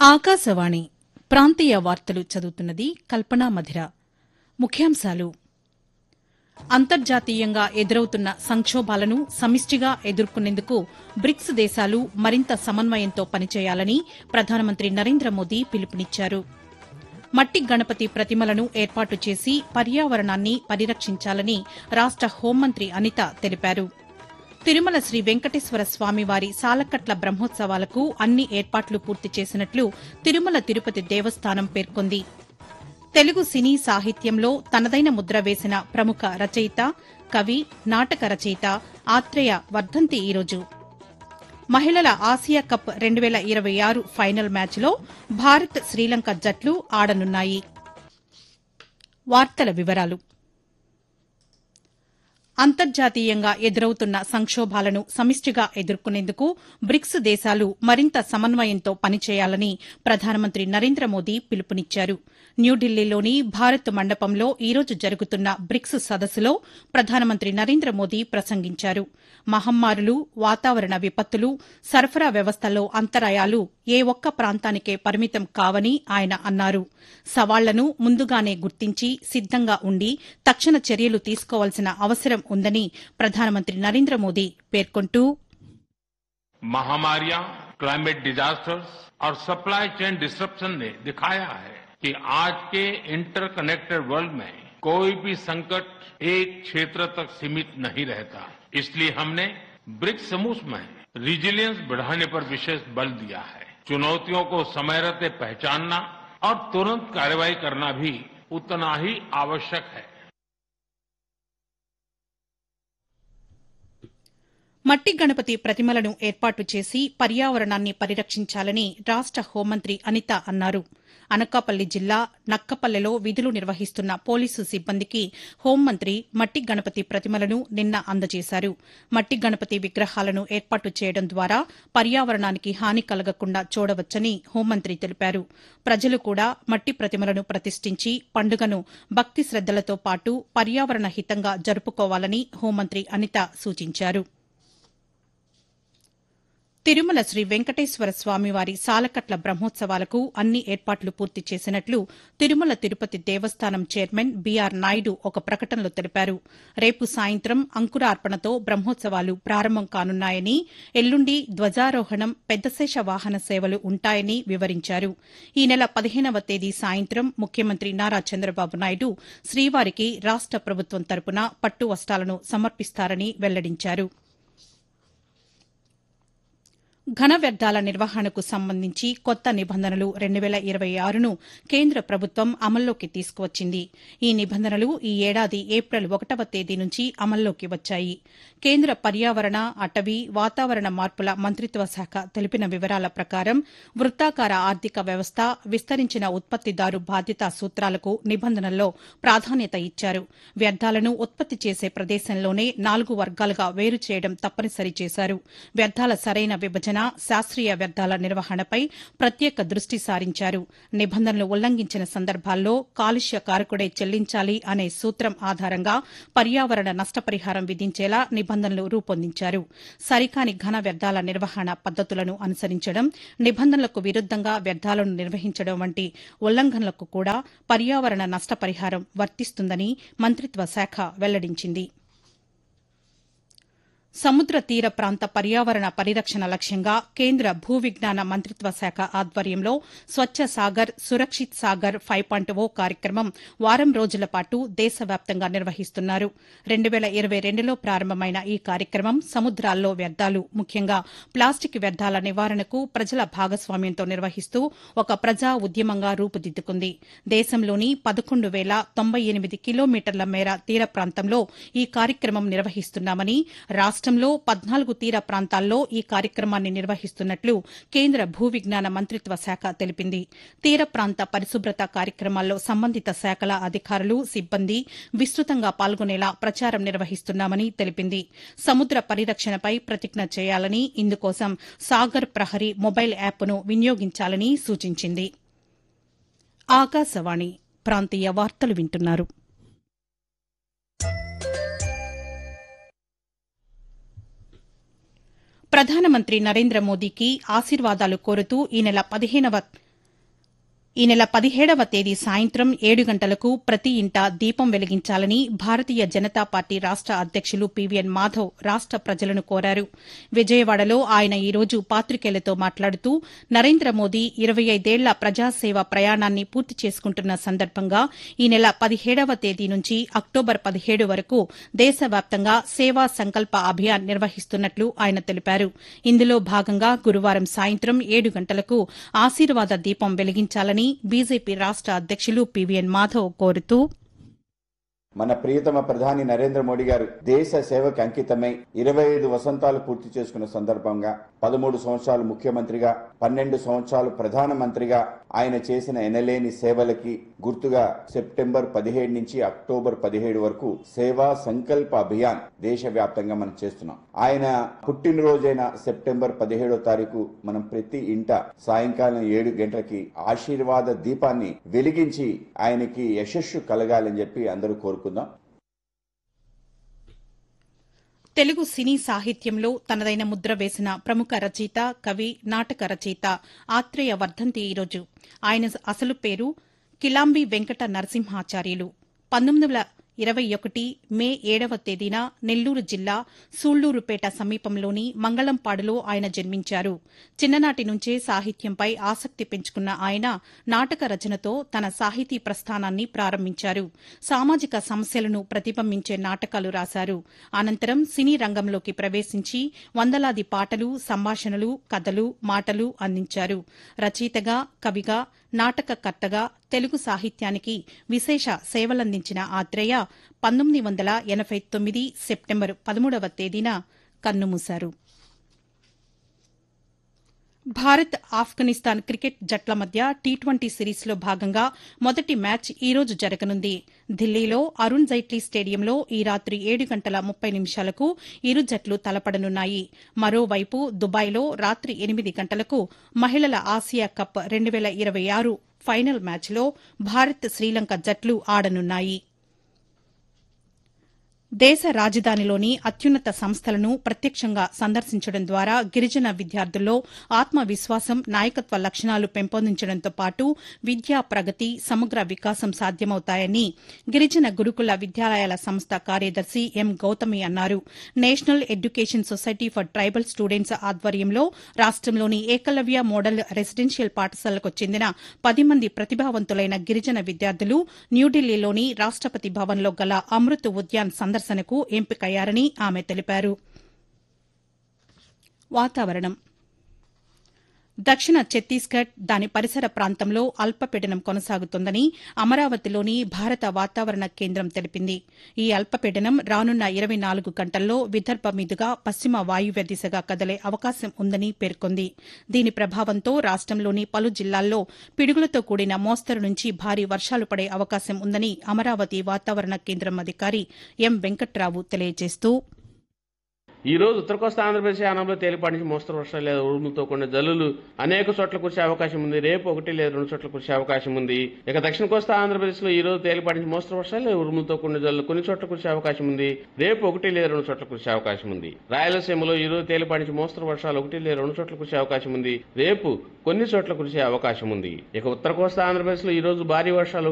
ఆకాశవాణి ప్రాంతీయ వార్తలు చదువుతున్నది కల్పనా మధిర ముఖ్యాంశాలు అంతర్జాతీయంగా ఎదురవుతున్న సంక్షోభాలను సమిష్టిగా ఎదుర్కొనేందుకు బ్రిక్స్ దేశాలు మరింత సమన్వయంతో పనిచేయాలని ప్రధానమంత్రి నరేంద్ర మోదీ పిలుపునిచ్చారు మట్టి గణపతి ప్రతిమలను ఏర్పాటు చేసి పర్యావరణాన్ని పరిరక్షించాలని రాష్ట హోంమంత్రి అనిత తెలిపారు తిరుమల శ్రీ వెంకటేశ్వర స్వామివారి సాలకట్ల బ్రహ్మోత్సవాలకు అన్ని ఏర్పాట్లు పూర్తి చేసినట్లు తిరుమల తిరుపతి దేవస్థానం పేర్కొంది తెలుగు సినీ సాహిత్యంలో తనదైన ముద్ర వేసిన ప్రముఖ రచయిత కవి నాటక రచయిత ఆత్రేయ వర్ధంతి ఈరోజు మహిళల ఆసియా కప్ రెండు వేల ఇరవై ఆరు ఫైనల్ మ్యాచ్లో భారత్ శ్రీలంక జట్లు ఆడనున్నాయి వార్తల వివరాలు అంతర్జాతీయంగా ఎదురవుతున్న సంక్షోభాలను సమిష్టిగా ఎదుర్కొనేందుకు బ్రిక్స్ దేశాలు మరింత సమన్వయంతో పనిచేయాలని ప్రధానమంత్రి నరేంద్ర మోదీ పిలుపునిచ్చారు న్యూఢిల్లీలోని భారత్ మండపంలో ఈరోజు జరుగుతున్న బ్రిక్స్ సదస్సులో ప్రధానమంత్రి నరేంద్ర మోదీ ప్రసంగించారు మహమ్మారులు వాతావరణ విపత్తులు సరఫరా వ్యవస్థలో అంతరాయాలు ఏ ఒక్క ప్రాంతానికే పరిమితం కావని ఆయన అన్నారు సవాళ్లను ముందుగానే గుర్తించి సిద్దంగా ఉండి తక్షణ చర్యలు తీసుకోవాల్సిన అవసరం ఉందని ప్రధానమంత్రి నరేంద్ర మోదీ పేర్కొంటూ महामारियां क्लाइमेट डिजास्टर्स और सप्लाई चेन डिस्ट्रप्शन ने दिखाया है कि आज के इंटरकनेक्टेड वर्ल्ड में कोई भी संकट एक क्षेत्र तक सीमित नहीं रहता इसलिए हमने ब्रिक्स समूह में रिजिलियंस बढ़ाने पर विशेष बल दिया है चुनौतियों को समय रहते पहचानना और तुरंत कार्रवाई करना भी उतना ही आवश्यक है మట్టి గణపతి ప్రతిమలను ఏర్పాటు చేసి పర్యావరణాన్ని పరిరక్షించాలని రాష్ట హోంమంత్రి అనిత అన్నారు అనకాపల్లి జిల్లా నక్కపల్లెలో విధులు నిర్వహిస్తున్న పోలీసు సిబ్బందికి హోంమంత్రి మట్టి గణపతి ప్రతిమలను నిన్న అందజేశారు మట్టి గణపతి విగ్రహాలను ఏర్పాటు చేయడం ద్వారా పర్యావరణానికి హాని కలగకుండా చూడవచ్చని హోంమంత్రి తెలిపారు ప్రజలు కూడా మట్టి ప్రతిమలను ప్రతిష్ఠించి పండుగను భక్తి శ్రద్దలతో పాటు పర్యావరణ హితంగా జరుపుకోవాలని హోంమంత్రి అనిత సూచించారు తిరుమల శ్రీ వెంకటేశ్వర స్వామివారి సాలకట్ల బ్రహ్మోత్సవాలకు అన్ని ఏర్పాట్లు పూర్తి చేసినట్లు తిరుమల తిరుపతి దేవస్థానం చైర్మన్ బీఆర్ నాయుడు ఒక ప్రకటనలో తెలిపారు రేపు సాయంత్రం అంకురార్పణతో బ్రహ్మోత్సవాలు ప్రారంభం కానున్నాయని ఎల్లుండి ధ్వజారోహణం పెద్దశేష వాహన సేవలు ఉంటాయని వివరించారు ఈ నెల పదిహేనవ తేదీ సాయంత్రం ముఖ్యమంత్రి నారా చంద్రబాబు నాయుడు శ్రీవారికి రాష్ట ప్రభుత్వం తరపున పట్టు వస్తాలను సమర్పిస్తారని వెల్లడించారు ఘన వ్యర్థాల నిర్వహణకు సంబంధించి కొత్త నిబంధనలు రెండు వేల ఇరవై ఆరును కేంద్ర ప్రభుత్వం అమల్లోకి తీసుకువచ్చింది ఈ నిబంధనలు ఈ ఏడాది ఏప్రిల్ ఒకటవ తేదీ నుంచి అమల్లోకి వచ్చాయి కేంద్ర పర్యావరణ అటవీ వాతావరణ మార్పుల మంత్రిత్వ శాఖ తెలిపిన వివరాల ప్రకారం వృత్తాకార ఆర్థిక వ్యవస్థ విస్తరించిన ఉత్పత్తిదారు బాధ్యతా సూత్రాలకు నిబంధనల్లో ప్రాధాన్యత ఇచ్చారు వ్యర్థాలను ఉత్పత్తి చేసే ప్రదేశంలోనే నాలుగు వర్గాలుగా వేరు చేయడం తప్పనిసరి చేశారు వ్యర్థాల సరైన విభజన శాస్త్రీయ వ్యర్థాల నిర్వహణపై ప్రత్యేక దృష్టి సారించారు నిబంధనలు ఉల్లంఘించిన సందర్భాల్లో కాలుష్య కారకుడే చెల్లించాలి అనే సూత్రం ఆధారంగా పర్యావరణ నష్టపరిహారం విధించేలా నిబంధనలు రూపొందించారు సరికాని ఘన వ్యర్థాల నిర్వహణ పద్దతులను అనుసరించడం నిబంధనలకు విరుద్దంగా వ్యర్థాలను నిర్వహించడం వంటి ఉల్లంఘనలకు కూడా పర్యావరణ నష్టపరిహారం వర్తిస్తుందని మంత్రిత్వ శాఖ వెల్లడించింది సముద్ర తీర ప్రాంత పర్యావరణ పరిరక్షణ లక్ష్యంగా కేంద్ర భూ విజ్ఞాన మంత్రిత్వ శాఖ ఆధ్వర్యంలో Swachh Sagar Surakshit Sagar five point O కార్యక్రమం వారం రోజుల పాటు దేశవ్యాప్తంగా నిర్వహిస్తున్నారు రెండు వేల ఇరవై రెండులో ప్రారంభమైన ఈ కార్యక్రమం సముద్రాల్లో వ్యర్థాలు ముఖ్యంగా ప్లాస్టిక్ వ్యర్థాల నివారణకు ప్రజల భాగస్వామ్యంతో నిర్వహిస్తూ ఒక ప్రజా ఉద్యమంగా రూపుదిద్దుకుంది దేశంలోని పదకొండు వేల తొంభై ఎనిమిది కిలోమీటర్ల మేర తీర ప్రాంతంలో ఈ కార్యక్రమం నిర్వహిస్తున్నామని రాష్ట రాష్టంలో పద్నాలుగు తీర ప్రాంతాల్లో ఈ కార్యక్రమాన్ని నిర్వహిస్తున్నట్లు కేంద్ర భూ విజ్ఞాన మంత్రిత్వ శాఖ తెలిపింది తీర ప్రాంత పరిశుభ్రత కార్యక్రమాల్లో సంబంధిత శాఖల అధికారులు సిబ్బంది విస్తృతంగా పాల్గొనేలా ప్రచారం నిర్వహిస్తున్నామని తెలిపింది సముద్ర పరిరక్షణపై ప్రతిజ్ఞ చేయాలని ఇందుకోసం సాగర్ ప్రహరీ మొబైల్ యాప్ను వినియోగించాలని సూచించింది ఆకాశవాణి ప్రాంతీయ వార్తలు వింటున్నారు ప్రధానమంత్రి నరేంద్ర మోదీకి ఆశీర్వాదాలు కోరుతూ ఈ నెల పదిహేనవ ఈ నెల పదిహేడవ తేదీ సాయంత్రం ఏడు గంటలకు ప్రతి ఇంట దీపం వెలిగించాలని భారతీయ జనతా పార్టీ రాష్ట అధ్యక్షులు పీవీఎన్ మాధవ్ రాష్ట ప్రజలను కోరారు విజయవాడలో ఆయన ఈ రోజు పాతికేయులతో మాట్లాడుతూ నరేంద్ర మోదీ ఇరవై ఐదేళ్ల ప్రజాసేవ ప్రయాణాన్ని పూర్తి చేసుకుంటున్న సందర్భంగా ఈ నెల పదిహేడవ తేదీ నుంచి అక్టోబర్ పదిహేడు వరకు దేశవ్యాప్తంగా సేవా సంకల్ప అభియాన్ నిర్వహిస్తున్నట్లు ఆయన తెలిపారు ఇందులో భాగంగా గురువారం సాయంత్రం ఏడు గంటలకు ఆశీర్వాద దీపం వెలిగించాలని బీజేపీ రాష్ట అధ్యక్షులు పీవీఎన్ మాధవ్ కోరుతూ మన ప్రియతమ ప్రధాని నరేంద్ర మోడీ గారు దేశ సేవకు అంకితమై ఇరవై ఐదు వసంతాలు పూర్తి చేసుకున్న సందర్భంగా పదమూడు సంవత్సరాలు ముఖ్యమంత్రిగా పన్నెండు సంవత్సరాలు ప్రధానమంత్రిగా ఆయన చేసిన ఎనలేని సేవలకి గుర్తుగా సెప్టెంబర్ పదిహేడు నుంచి అక్టోబర్ పదిహేడు వరకు సేవా సంకల్ప అభియాన్ దేశవ్యాప్తంగా మనం చేస్తున్నాం ఆయన పుట్టినరోజైన సెప్టెంబర్ పదిహేడో తారీఖు మనం ప్రతి ఇంట సాయంకాలం ఏడు గంటలకి ఆశీర్వాద దీపాన్ని వెలిగించి ఆయనకి యశస్సు కలగాలని చెప్పి అందరూ కోరుకుందాం తెలుగు సినీ సాహిత్యంలో తనదైన ముద్ర వేసిన ప్రముఖ రచయిత కవి నాటక రచయిత ఆత్రేయ వర్ధంతి ఈరోజు ఆయన అసలు పేరు కిలాంబి వెంకట నరసింహాచార్యులు పంతొమ్మిది వందల ఇరవై ఒకటి మే ఏడవ తేదీన నెల్లూరు జిల్లా సూళ్లూరుపేట సమీపంలోని మంగళంపాడులో ఆయన జన్మించారు చిన్ననాటి నుంచే సాహిత్యంపై ఆసక్తి పెంచుకున్న ఆయన నాటక రచనతో తన సాహితీ ప్రస్థానాన్ని ప్రారంభించారు సామాజిక సమస్యలను ప్రతిబింబించే నాటకాలు రాశారు అనంతరం సినీ రంగంలోకి ప్రవేశించి వందలాది పాటలు సంభాషణలు కథలు మాటలు అందించారు రచయితగా కవిగా నాటకకర్తగా తెలుగు సాహిత్యానికి విశేష సేవలందించిన ఆత్రేయ పంతొమ్మిది వందల ఎనబై తొమ్మిది సెప్టెంబర్ పదమూడవ తేదీన కన్నుమూశారు భారత్ ఆఫ్ఘనిస్తాన్ క్రికెట్ జట్ల మధ్య టీ ట్వంటీ సిరీస్లో భాగంగా మొదటి మ్యాచ్ ఈ రోజు జరగనుంది ఢిల్లీలో అరుణ్ జైట్లీ స్టేడియంలో ఈ రాత్రి ఏడు గంటల ముప్పై నిమిషాలకు ఇరు జట్లు తలపడనున్నాయి మరోవైపు దుబాయ్లో రాత్రి ఎనిమిది గంటలకు మహిళల ఆసియా కప్ రెండు వేల ఇరవై ఆరు ఫైనల్ మ్యాచ్లో భారత్ శ్రీలంక జట్లు ఆడనున్నాయి దేశ రాజధానిలోని అత్యున్నత సంస్థలను ప్రత్యక్షంగా సందర్శించడం ద్వారా గిరిజన విద్యార్థుల్లో ఆత్మవిశ్వాసం నాయకత్వ లక్షణాలు పెంపొందించడంతో పాటు విద్యా ప్రగతి సమగ్ర వికాసం సాధ్యమవుతాయని గిరిజన గురుకుల విద్యాలయాల సంస్థ కార్యదర్శి ఎం గౌతమి అన్నారు national education society for tribal students ఆధ్వర్యంలో రాష్టంలోని ఏకలవ్య మోడల్ రెసిడెన్షియల్ పాఠశాలకు చెందిన పది మంది ప్రతిభావంతులైన గిరిజన విద్యార్థులు న్యూఢిల్లీలోని రాష్టపతి భవన్లో గల అమృత్ ఉద్యాన్ సందర్శన సందర్శనకు ఎంపికయ్యారని ఆమె తెలిపారు వాతావరణం దక్షిణ ఛత్తీస్గఢ్ దాని పరిసర ప్రాంతంలో అల్పపీడనం కొనసాగుతోందని అమరావతిలోని భారత వాతావరణ కేంద్రం తెలిపింది ఈ అల్పపీడనం రానున్న ఇరవై నాలుగు గంటల్లో విదర్భ మీదుగా పశ్చిమ వాయువ్య దిశగా కదలే అవకాశం ఉందని పేర్కొంది దీని ప్రభావంతో రాష్టంలోని పలు జిల్లాల్లో పిడుగులతో కూడిన మోస్తరు నుంచి భారీ వర్షాలు పడే అవకాశం ఉందని అమరావతి వాతావరణ కేంద్రం అధికారి ఎం వెంకట్రావు తెలియజేస్తూ ఈ రోజు ఉత్తర కోస్తా ఆంధ్రప్రదేశ్ యానంలో తేలిపాటి నుంచి మోస్తరు వర్షాలు లేదా ఉరుములతో కొన్ని జల్లులు అనేక చోట్ల కురిసే అవకాశం ఉంది రేపు ఒకటి లేదా రెండు చోట్ల కురిసే అవకాశం ఉంది ఇక దక్షిణ కోస్తా ఆంధ్రప్రదేశ్ లో ఈ రోజు తేలిపాటి నుంచి మోస్తరు వర్షాలు లేదా ఉరుములతో కొన్ని జల్లులు కొన్ని చోట్ల కురిసే అవకాశం ఉంది రేపు ఒకటి లేదా రెండు చోట్ల కురిసే అవకాశం ఉంది రాయలసీమలో ఈ రోజు తేలిపాటి నుంచి మోస్తరు వర్షాలు ఒకటి లేదా రెండు చోట్ల కురిసే అవకాశం ఉంది రేపు కొన్ని చోట్ల కురిసే అవకాశం ఉంది ఇక ఉత్తర కోస్తా ఆంధ్రప్రదేశ్ లో ఈ రోజు భారీ వర్షాలు